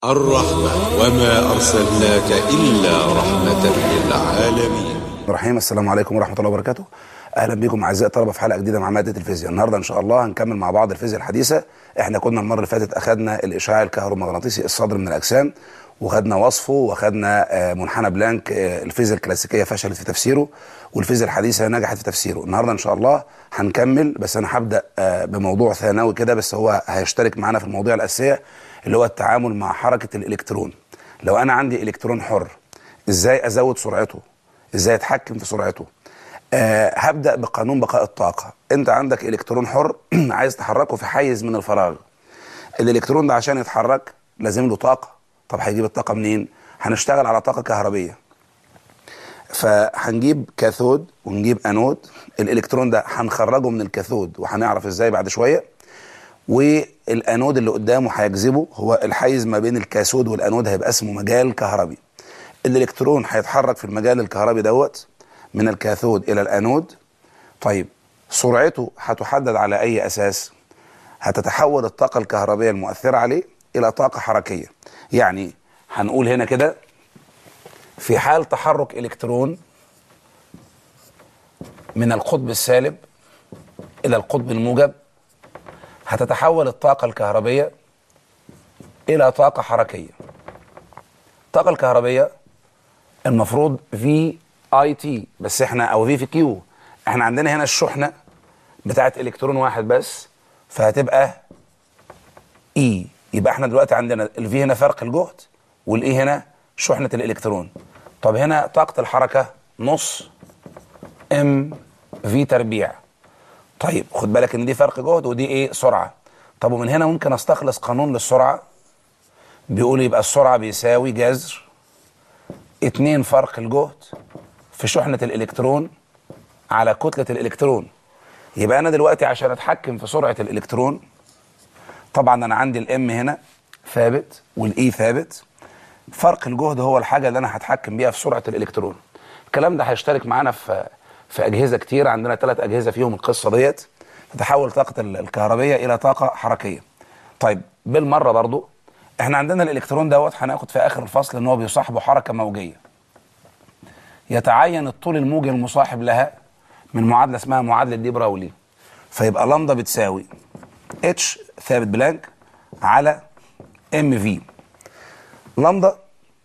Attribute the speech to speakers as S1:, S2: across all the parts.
S1: الرحمة وما أرسلناك إلا رحمة للعالمين
S2: الرحيم السلام عليكم ورحمه الله وبركاته اهلا بكم اعزائي الطلبه في حلقه جديده مع ماده الفيزياء النهارده ان شاء الله هنكمل مع بعض الفيزياء الحديثه احنا كنا المره اللي فاتت اخذنا الاشعاع الكهرومغناطيسي الصادر من الاجسام وخدنا وصفه وخدنا آه، منحنى بلانك آه، الفيزياء الكلاسيكيه فشلت في تفسيره والفيزياء الحديثه نجحت في تفسيره النهارده ان شاء الله هنكمل بس انا هبدا آه، بموضوع ثانوي كده بس هو هيشترك معانا في المواضيع الاساسيه اللي هو التعامل مع حركه الالكترون لو انا عندي الكترون حر ازاي ازود سرعته ازاي اتحكم في سرعته أه هبدا بقانون بقاء الطاقه انت عندك الكترون حر عايز تحركه في حيز من الفراغ الالكترون ده عشان يتحرك لازم له طاقه طب هيجيب الطاقه منين هنشتغل على طاقه كهربيه فهنجيب كاثود ونجيب انود الالكترون ده هنخرجه من الكاثود وهنعرف ازاي بعد شويه والانود اللي قدامه هيجذبه هو الحيز ما بين الكاثود والانود هيبقى اسمه مجال كهربي الالكترون هيتحرك في المجال الكهربي دوت من الكاثود الى الانود طيب سرعته هتحدد على اي اساس هتتحول الطاقه الكهربيه المؤثره عليه الى طاقه حركيه يعني هنقول هنا كده في حال تحرك الكترون من القطب السالب الى القطب الموجب هتتحول الطاقه الكهربيه الى طاقه حركيه الطاقه الكهربيه المفروض في اي تي بس احنا او في في كيو احنا عندنا هنا الشحنه بتاعت الكترون واحد بس فهتبقى اي يبقى احنا دلوقتي عندنا الفي هنا فرق الجهد والاي هنا شحنه الالكترون طب هنا طاقه الحركه نص ام في تربيع طيب خد بالك ان دي فرق جهد ودي ايه سرعه طب ومن هنا ممكن استخلص قانون للسرعه بيقول يبقى السرعه بيساوي جذر اتنين فرق الجهد في شحنة الإلكترون على كتلة الإلكترون يبقى أنا دلوقتي عشان أتحكم في سرعة الإلكترون طبعا أنا عندي الإم هنا ثابت والإي ثابت فرق الجهد هو الحاجة اللي أنا هتحكم بيها في سرعة الإلكترون الكلام ده هيشترك معانا في في أجهزة كتير عندنا ثلاث أجهزة فيهم القصة ديت تتحول طاقة الكهربية إلى طاقة حركية طيب بالمرة برضو احنا عندنا الإلكترون دوت هناخد في آخر الفصل إن هو بيصاحبه حركة موجية يتعين الطول الموجي المصاحب لها من معادله اسمها معادله دي براولي فيبقى لامدا بتساوي اتش ثابت بلانك على ام في لامدا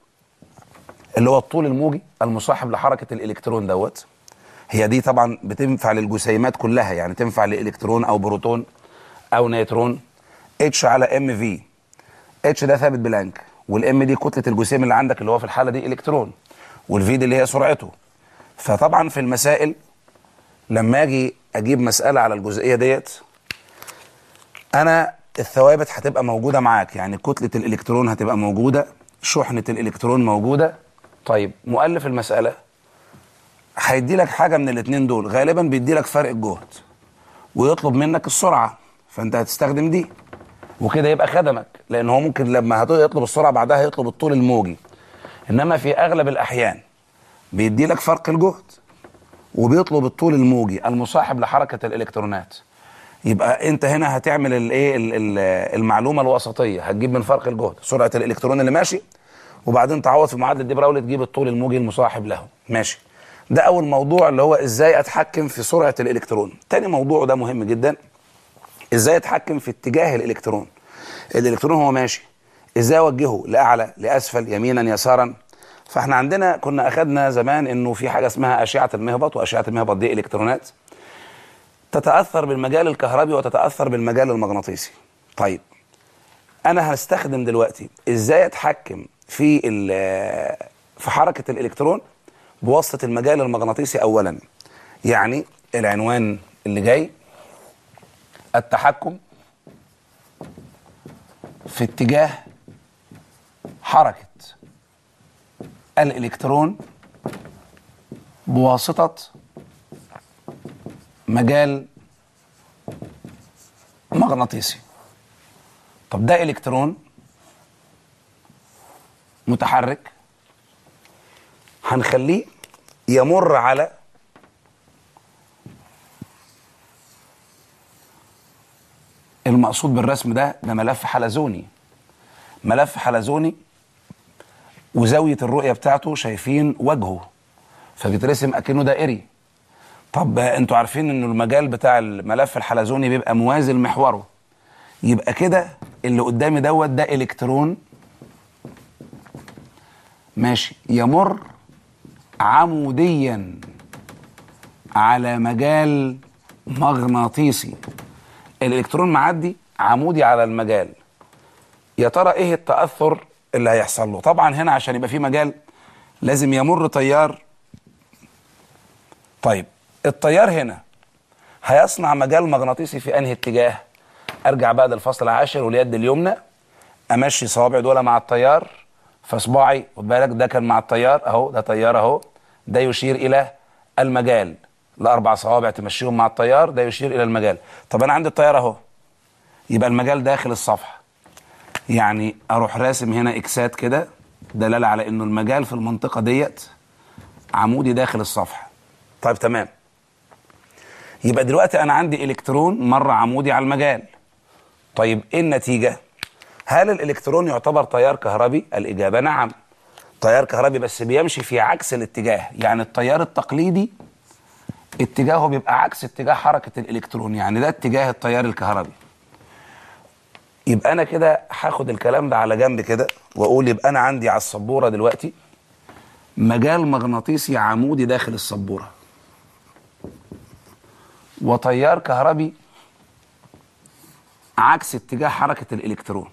S2: اللي هو الطول الموجي المصاحب لحركه الالكترون دوت هي دي طبعا بتنفع للجسيمات كلها يعني تنفع لالكترون او بروتون او نيوترون اتش على ام في اتش ده ثابت بلانك والام دي كتله الجسيم اللي عندك اللي هو في الحاله دي الكترون والفي دي اللي هي سرعته فطبعا في المسائل لما اجي اجيب مساله على الجزئيه ديت انا الثوابت هتبقى موجوده معاك يعني كتله الالكترون هتبقى موجوده شحنه الالكترون موجوده طيب مؤلف المساله هيدي لك حاجه من الاثنين دول غالبا بيدي لك فرق الجهد ويطلب منك السرعه فانت هتستخدم دي وكده يبقى خدمك لان هو ممكن لما هيطلب السرعه بعدها يطلب الطول الموجي انما في اغلب الاحيان بيدي لك فرق الجهد وبيطلب الطول الموجي المصاحب لحركه الالكترونات يبقى انت هنا هتعمل الايه المعلومه الوسطيه هتجيب من فرق الجهد سرعه الالكترون اللي ماشي وبعدين تعوض في معادله دي براولي تجيب الطول الموجي المصاحب له ماشي ده اول موضوع اللي هو ازاي اتحكم في سرعه الالكترون تاني موضوع ده مهم جدا ازاي اتحكم في اتجاه الالكترون الالكترون هو ماشي ازاي اوجهه لاعلى لاسفل يمينا يسارا فاحنا عندنا كنا اخذنا زمان انه في حاجه اسمها اشعه المهبط واشعه المهبط دي الكترونات تتاثر بالمجال الكهربي وتتاثر بالمجال المغناطيسي طيب انا هستخدم دلوقتي ازاي اتحكم في في حركه الالكترون بواسطه المجال المغناطيسي اولا يعني العنوان اللي جاي التحكم في اتجاه حركة الإلكترون بواسطة مجال مغناطيسي طب ده إلكترون متحرك هنخليه يمر على المقصود بالرسم ده ده ملف حلزوني ملف حلزوني وزاويه الرؤيه بتاعته شايفين وجهه فبيترسم اكنه دائري طب انتوا عارفين ان المجال بتاع الملف الحلزوني بيبقى موازي لمحوره يبقى كده اللي قدامي دوت ده الكترون ماشي يمر عموديا على مجال مغناطيسي الالكترون معدي عمودي على المجال يا ترى ايه التاثر اللي هيحصل له طبعا هنا عشان يبقى في مجال لازم يمر تيار طيب التيار هنا هيصنع مجال مغناطيسي في انهي اتجاه ارجع بقى للفصل العاشر واليد اليمنى امشي صوابعي دول مع التيار فصباعي خد بالك ده كان مع التيار اهو ده تيار اهو ده يشير الى المجال الاربع صوابع تمشيهم مع التيار ده يشير الى المجال طب انا عندي التيار اهو يبقى المجال داخل الصفحه يعني اروح راسم هنا اكسات كده دلاله على انه المجال في المنطقه ديت عمودي داخل الصفحه طيب تمام يبقى دلوقتي انا عندي الكترون مر عمودي على المجال طيب ايه النتيجه هل الالكترون يعتبر تيار كهربي الاجابه نعم تيار كهربي بس بيمشي في عكس الاتجاه يعني التيار التقليدي اتجاهه بيبقى عكس اتجاه حركه الالكترون يعني ده اتجاه التيار الكهربي يبقى انا كده هاخد الكلام ده على جنب كده واقول يبقى انا عندي على السبوره دلوقتي مجال مغناطيسي عمودي داخل السبوره وتيار كهربي عكس اتجاه حركه الالكترون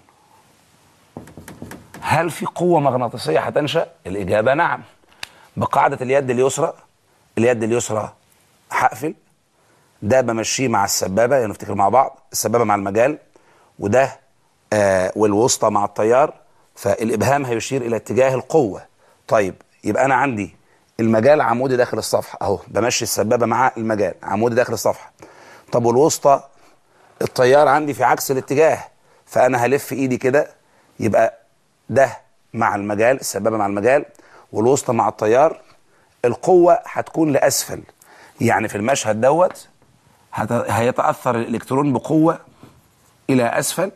S2: هل في قوه مغناطيسيه هتنشا الاجابه نعم بقاعده اليد اليسرى اليد اليسرى هقفل ده بمشيه مع السبابه يعني نفتكر مع بعض السبابه مع المجال وده آه والوسطى مع التيار فالابهام هيشير الى اتجاه القوه طيب يبقى انا عندي المجال عمودي داخل الصفحه اهو بمشي السبابه مع المجال عمودي داخل الصفحه طب والوسطى التيار عندي في عكس الاتجاه فانا هلف ايدي كده يبقى ده مع المجال السبابه مع المجال والوسطى مع التيار القوه هتكون لاسفل يعني في المشهد دوت هت- هيتاثر الالكترون بقوه الى اسفل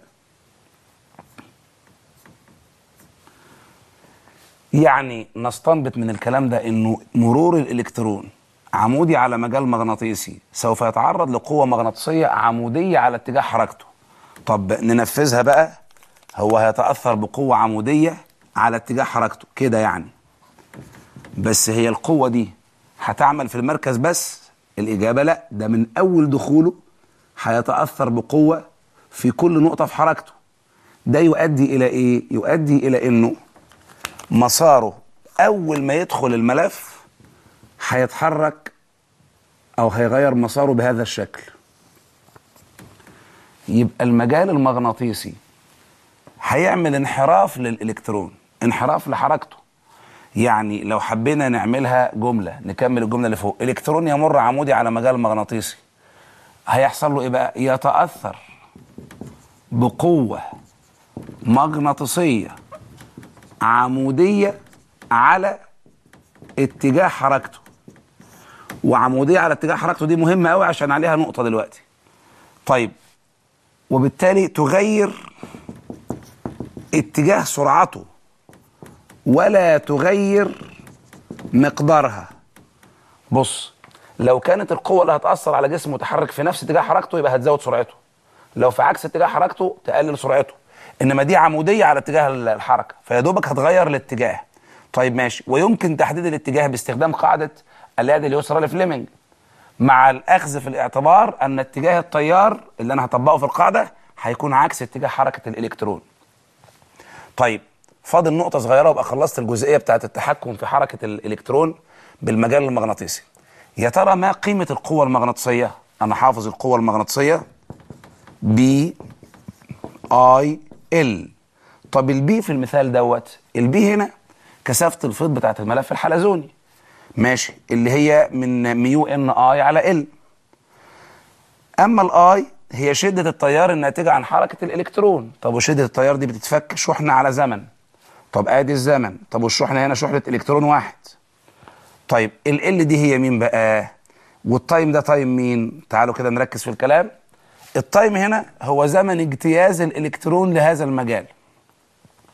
S2: يعني نستنبط من الكلام ده انه مرور الالكترون عمودي على مجال مغناطيسي سوف يتعرض لقوه مغناطيسيه عموديه على اتجاه حركته طب ننفذها بقى هو هيتاثر بقوه عموديه على اتجاه حركته كده يعني بس هي القوه دي هتعمل في المركز بس الاجابه لا ده من اول دخوله هيتاثر بقوه في كل نقطه في حركته ده يؤدي الى ايه يؤدي الى انه مساره اول ما يدخل الملف هيتحرك او هيغير مساره بهذا الشكل يبقى المجال المغناطيسي هيعمل انحراف للالكترون انحراف لحركته يعني لو حبينا نعملها جمله نكمل الجمله اللي فوق الكترون يمر عمودي على مجال مغناطيسي هيحصل له ايه بقى يتاثر بقوه مغناطيسيه عموديه على اتجاه حركته وعموديه على اتجاه حركته دي مهمه قوي عشان عليها نقطه دلوقتي طيب وبالتالي تغير اتجاه سرعته ولا تغير مقدارها بص لو كانت القوه اللي هتاثر على جسم متحرك في نفس اتجاه حركته يبقى هتزود سرعته لو في عكس اتجاه حركته تقلل سرعته انما دي عموديه على اتجاه الحركه فيا دوبك هتغير الاتجاه طيب ماشي ويمكن تحديد الاتجاه باستخدام قاعده اليد اليسرى لفليمنج مع الاخذ في الاعتبار ان اتجاه التيار اللي انا هطبقه في القاعده هيكون عكس اتجاه حركه الالكترون طيب فاضل نقطة صغيرة وابقى خلصت الجزئية بتاعت التحكم في حركة الإلكترون بالمجال المغناطيسي. يا ترى ما قيمة القوة المغناطيسية؟ أنا حافظ القوة المغناطيسية بي اي ال طب البي في المثال دوت البي هنا كثافة الفيض بتاعت الملف الحلزوني ماشي اللي هي من ميو ان اي على ال اما الاي هي شدة التيار الناتجة عن حركة الإلكترون طب وشدة التيار دي بتتفك شحنة على زمن طب ادي الزمن طب والشحنة هنا شحنة إلكترون واحد طيب ال ال دي هي مين بقى والتايم ده تايم مين تعالوا كده نركز في الكلام التايم هنا هو زمن اجتياز الإلكترون لهذا المجال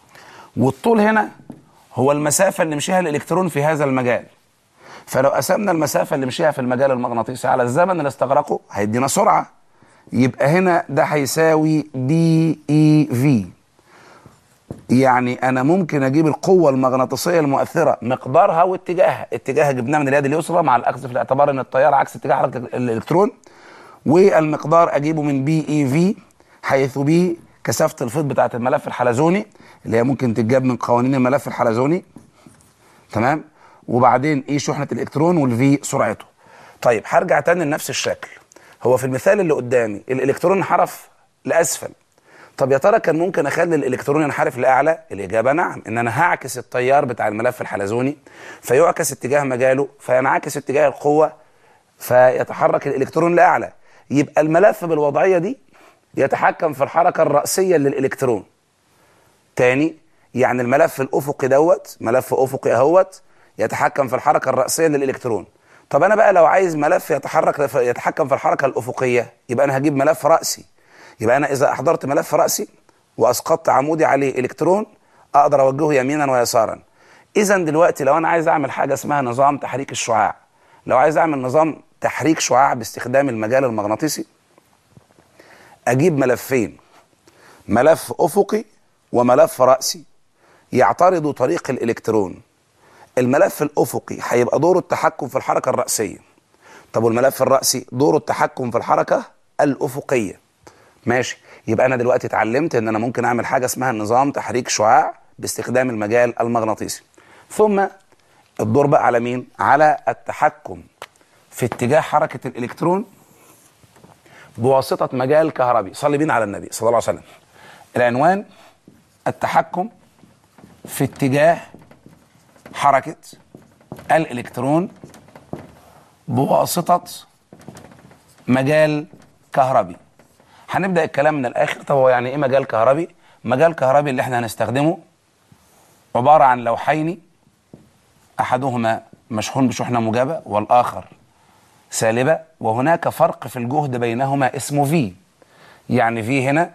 S2: والطول هنا هو المسافة اللي مشيها الإلكترون في هذا المجال فلو قسمنا المسافة اللي مشيها في المجال المغناطيسي على الزمن اللي استغرقه هيدينا سرعة يبقى هنا ده هيساوي دي اي في يعني انا ممكن اجيب القوه المغناطيسيه المؤثره مقدارها واتجاهها اتجاهها جبناه من اليد اليسرى مع الاخذ في الاعتبار ان التيار عكس اتجاه حركه الالكترون والمقدار اجيبه من بي اي في حيث بي كثافه الفيض بتاعه الملف الحلزوني اللي هي ممكن تتجاب من قوانين الملف الحلزوني تمام وبعدين ايه شحنه الالكترون والفي سرعته طيب هرجع تاني لنفس الشكل هو في المثال اللي قدامي الالكترون انحرف لاسفل طب يا ترى كان ممكن اخلي الالكترون ينحرف لاعلى الاجابه نعم ان انا هعكس التيار بتاع الملف الحلزوني فيعكس اتجاه مجاله فينعكس اتجاه القوه فيتحرك الالكترون لاعلى يبقى الملف بالوضعيه دي يتحكم في الحركه الراسيه للالكترون تاني يعني الملف الافقي دوت ملف افقي اهوت يتحكم في الحركه الراسيه للالكترون طب انا بقى لو عايز ملف يتحرك يتحكم في الحركه الافقيه يبقى انا هجيب ملف راسي يبقى انا اذا احضرت ملف راسي واسقطت عمودي عليه الكترون اقدر اوجهه يمينا ويسارا اذا دلوقتي لو انا عايز اعمل حاجه اسمها نظام تحريك الشعاع لو عايز اعمل نظام تحريك شعاع باستخدام المجال المغناطيسي اجيب ملفين ملف افقي وملف راسي يعترضوا طريق الالكترون الملف الافقي هيبقى دوره التحكم في الحركه الراسيه طب والملف الراسي دوره التحكم في الحركه الافقيه ماشي يبقى انا دلوقتي اتعلمت ان انا ممكن اعمل حاجه اسمها نظام تحريك شعاع باستخدام المجال المغناطيسي ثم الدور بقى على مين على التحكم في اتجاه حركه الالكترون بواسطه مجال كهربي صلي بينا على النبي صلى الله عليه وسلم العنوان التحكم في اتجاه حركه الالكترون بواسطه مجال كهربي هنبدا الكلام من الاخر طب هو يعني ايه مجال كهربي مجال كهربي اللي احنا هنستخدمه عباره عن لوحين احدهما مشحون بشحنه موجبه والاخر سالبه وهناك فرق في الجهد بينهما اسمه في يعني في هنا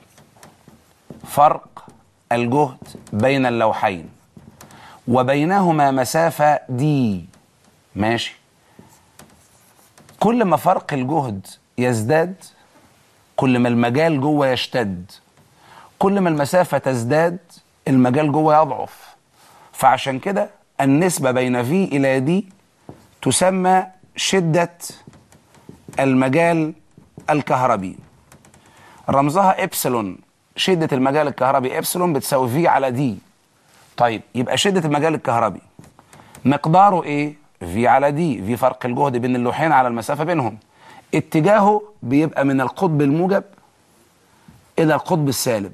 S2: فرق الجهد بين اللوحين وبينهما مسافه دي ماشي كل ما فرق الجهد يزداد كل ما المجال جوه يشتد كل ما المسافة تزداد المجال جوه يضعف فعشان كده النسبة بين في إلى دي تسمى شدة المجال الكهربي رمزها إبسلون شدة المجال الكهربي إبسلون بتساوي في على دي طيب يبقى شدة المجال الكهربي مقداره إيه؟ في على دي في فرق الجهد بين اللوحين على المسافة بينهم اتجاهه بيبقى من القطب الموجب الى القطب السالب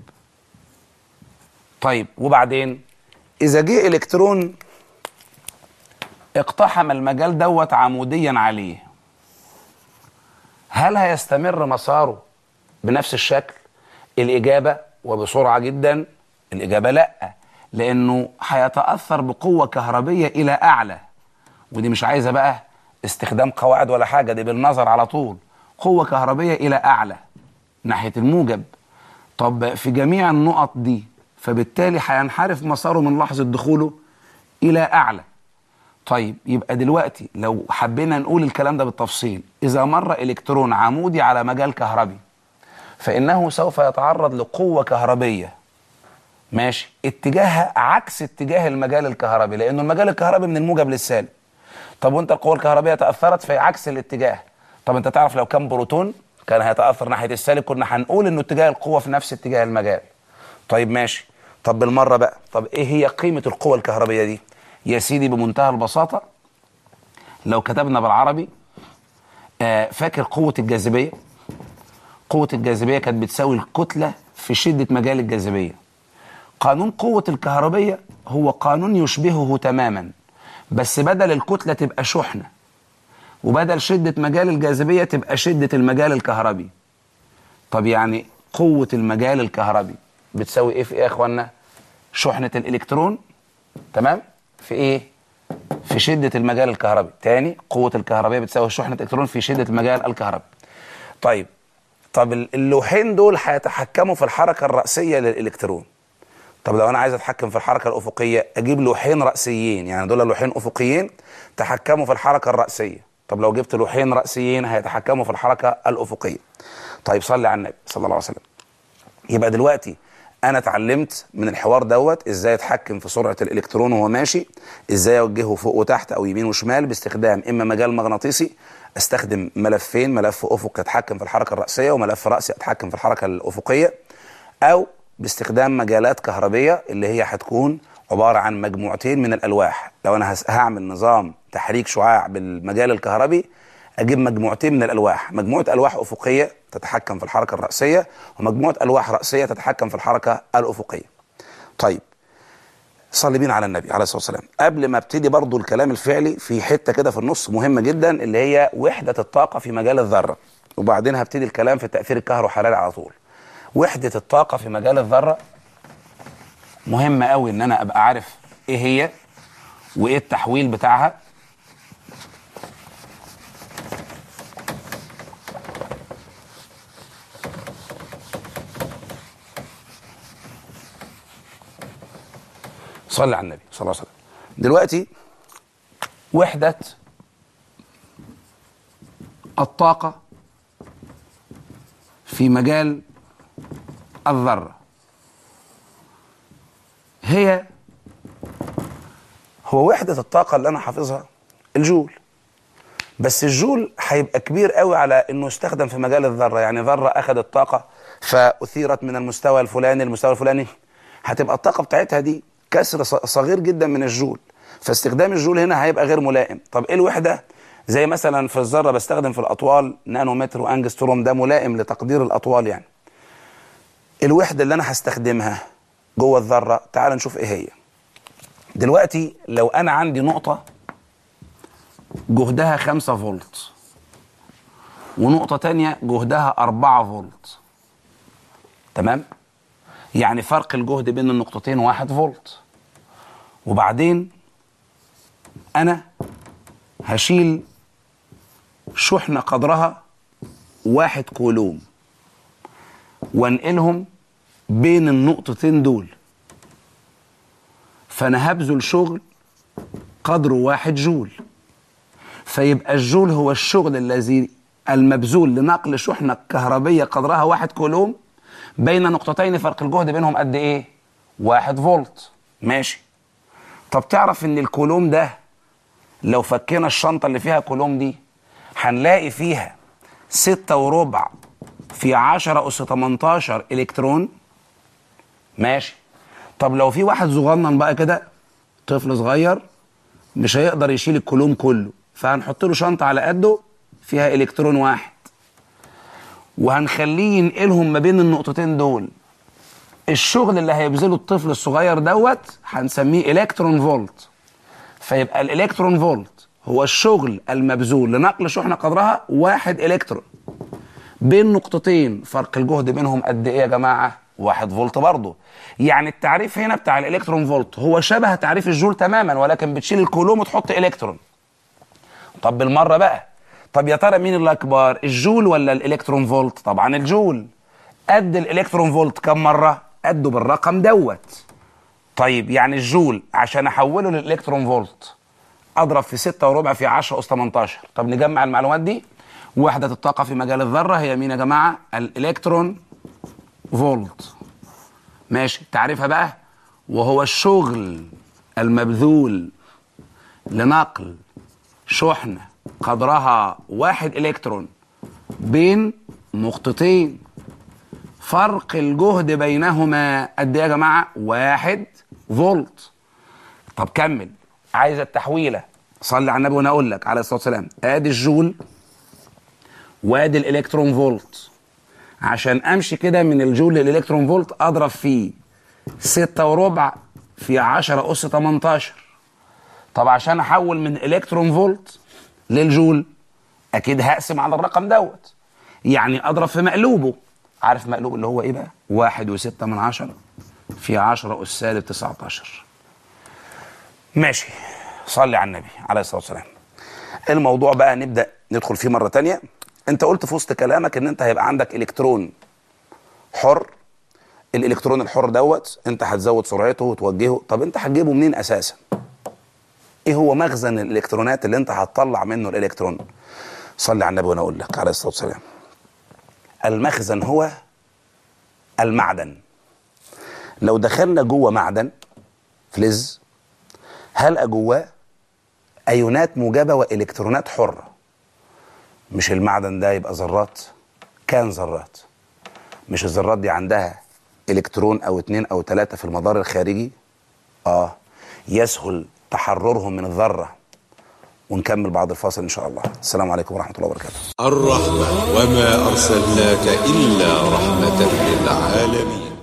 S2: طيب وبعدين اذا جه الكترون اقتحم المجال دوت عموديا عليه هل هيستمر مساره بنفس الشكل الاجابه وبسرعه جدا الاجابه لا لانه هيتاثر بقوه كهربيه الى اعلى ودي مش عايزه بقى استخدام قواعد ولا حاجه دي بالنظر على طول قوه كهربيه الى اعلى ناحيه الموجب طب في جميع النقط دي فبالتالي هينحرف مساره من لحظه دخوله الى اعلى طيب يبقى دلوقتي لو حبينا نقول الكلام ده بالتفصيل اذا مر الكترون عمودي على مجال كهربي فانه سوف يتعرض لقوه كهربيه ماشي اتجاهها عكس اتجاه المجال الكهربي لانه المجال الكهربي من الموجب للسالب طب وانت القوه الكهربيه تاثرت في عكس الاتجاه طب انت تعرف لو كان بروتون كان هيتاثر ناحيه السالب كنا هنقول انه اتجاه القوه في نفس اتجاه المجال طيب ماشي طب بالمره بقى طب ايه هي قيمه القوه الكهربيه دي يا سيدي بمنتهى البساطه لو كتبنا بالعربي آه فاكر قوه الجاذبيه قوه الجاذبيه كانت بتساوي الكتله في شده مجال الجاذبيه قانون قوه الكهربيه هو قانون يشبهه تماما بس بدل الكتله تبقى شحنه وبدل شده مجال الجاذبيه تبقى شده المجال الكهربي طب يعني قوه المجال الكهربي بتساوي ايه في ايه يا اخوانا شحنه الالكترون تمام في ايه في شده المجال الكهربي تاني قوه الكهربيه بتساوي شحنه الالكترون في شده المجال الكهربي طيب طب اللوحين دول هيتحكموا في الحركه الراسيه للالكترون طب لو انا عايز اتحكم في الحركه الافقيه اجيب لوحين راسيين يعني دول لوحين افقيين تحكموا في الحركه الراسيه طب لو جبت لوحين راسيين هيتحكموا في الحركه الافقيه طيب صلي على النبي صلى الله عليه وسلم يبقى دلوقتي انا اتعلمت من الحوار دوت ازاي اتحكم في سرعه الالكترون وهو ماشي ازاي اوجهه فوق وتحت او يمين وشمال باستخدام اما مجال مغناطيسي استخدم ملفين ملف افق يتحكم في الحركه الراسيه وملف راسي يتحكم في الحركه الافقيه او باستخدام مجالات كهربيه اللي هي هتكون عباره عن مجموعتين من الالواح لو انا هس- هعمل نظام تحريك شعاع بالمجال الكهربي اجيب مجموعتين من الالواح مجموعه الواح افقيه تتحكم في الحركه الراسيه ومجموعه الواح راسيه تتحكم في الحركه الافقيه طيب صلي بينا على النبي عليه الصلاه والسلام قبل ما ابتدي برضو الكلام الفعلي في حته كده في النص مهمه جدا اللي هي وحده الطاقه في مجال الذره وبعدين هبتدي الكلام في التاثير الكهروحراري على طول وحده الطاقه في مجال الذره مهمه قوي ان انا ابقى عارف ايه هي وايه التحويل بتاعها صلي على النبي صلى الله عليه وسلم دلوقتي وحدة الطاقة في مجال الذرة هي هو وحدة الطاقة اللي أنا حافظها الجول بس الجول هيبقى كبير قوي على انه يستخدم في مجال الذره يعني ذره اخذت طاقه فاثيرت من المستوى الفلاني المستوى الفلاني هتبقى الطاقه بتاعتها دي كسر ص- صغير جدا من الجول فاستخدام الجول هنا هيبقى غير ملائم طب ايه الوحده زي مثلا في الذره بستخدم في الاطوال نانومتر وانجستروم ده ملائم لتقدير الاطوال يعني الوحده اللي انا هستخدمها جوه الذره تعال نشوف ايه هي دلوقتي لو انا عندي نقطه جهدها 5 فولت ونقطة تانية جهدها 4 فولت تمام يعني فرق الجهد بين النقطتين 1 فولت وبعدين أنا هشيل شحنة قدرها واحد كولوم وانقلهم بين النقطتين دول فأنا هبذل شغل قدره واحد جول فيبقى الجول هو الشغل الذي المبذول لنقل شحنة كهربية قدرها واحد كولوم بين نقطتين فرق الجهد بينهم قد ايه؟ واحد فولت ماشي طب تعرف ان الكولوم ده لو فكينا الشنطة اللي فيها كولوم دي هنلاقي فيها ستة وربع في عشرة أس 18 إلكترون ماشي طب لو في واحد صغنن بقى كده طفل صغير مش هيقدر يشيل الكولوم كله فهنحط له شنطة على قده فيها إلكترون واحد وهنخليه ينقلهم ما بين النقطتين دول الشغل اللي هيبذله الطفل الصغير دوت هنسميه إلكترون فولت فيبقى الإلكترون فولت هو الشغل المبذول لنقل شحنة قدرها واحد إلكترون بين نقطتين فرق الجهد بينهم قد ايه يا جماعه؟ واحد فولت برضه يعني التعريف هنا بتاع الالكترون فولت هو شبه تعريف الجول تماما ولكن بتشيل الكولوم وتحط الكترون طب بالمره بقى طب يا ترى مين اللي اكبر الجول ولا الالكترون فولت طبعا الجول قد الالكترون فولت كم مره قده بالرقم دوت طيب يعني الجول عشان احوله للالكترون فولت اضرب في 6 وربع في 10 اس 18 طب نجمع المعلومات دي وحدة الطاقة في مجال الذرة هي مين يا جماعة الالكترون فولت ماشي تعريفها بقى وهو الشغل المبذول لنقل شحنة قدرها واحد الكترون بين نقطتين فرق الجهد بينهما قد ايه يا جماعة واحد فولت طب كمل عايز التحويلة صلي على النبي وانا اقول لك عليه الصلاة والسلام ادي الجول وادي الالكترون فولت عشان امشي كده من الجول للالكترون فولت اضرب فيه ستة وربع في 10 اس 18 طب عشان احول من الكترون فولت للجول اكيد هقسم على الرقم دوت يعني اضرب في مقلوبه عارف مقلوب اللي هو ايه بقى واحد وستة من عشرة في 10 اس سالب 19 ماشي صلي على النبي عليه الصلاة والسلام الموضوع بقى نبدأ ندخل فيه مرة تانية انت قلت في وسط كلامك ان انت هيبقى عندك الكترون حر الالكترون الحر دوت انت هتزود سرعته وتوجهه طب انت هتجيبه منين اساسا ايه هو مخزن الالكترونات اللي انت هتطلع منه الالكترون صلي على النبي وانا اقول لك عليه الصلاه والسلام المخزن هو المعدن لو دخلنا جوه معدن فلز هلقى جواه ايونات موجبه والكترونات حره مش المعدن ده يبقى ذرات كان ذرات مش الذرات دي عندها الكترون او اتنين او تلاتة في المدار الخارجي اه يسهل تحررهم من الذره ونكمل بعد الفاصل ان شاء الله السلام عليكم ورحمه الله وبركاته
S1: الرحمة وما أرسلناك إلا رحمة للعالمين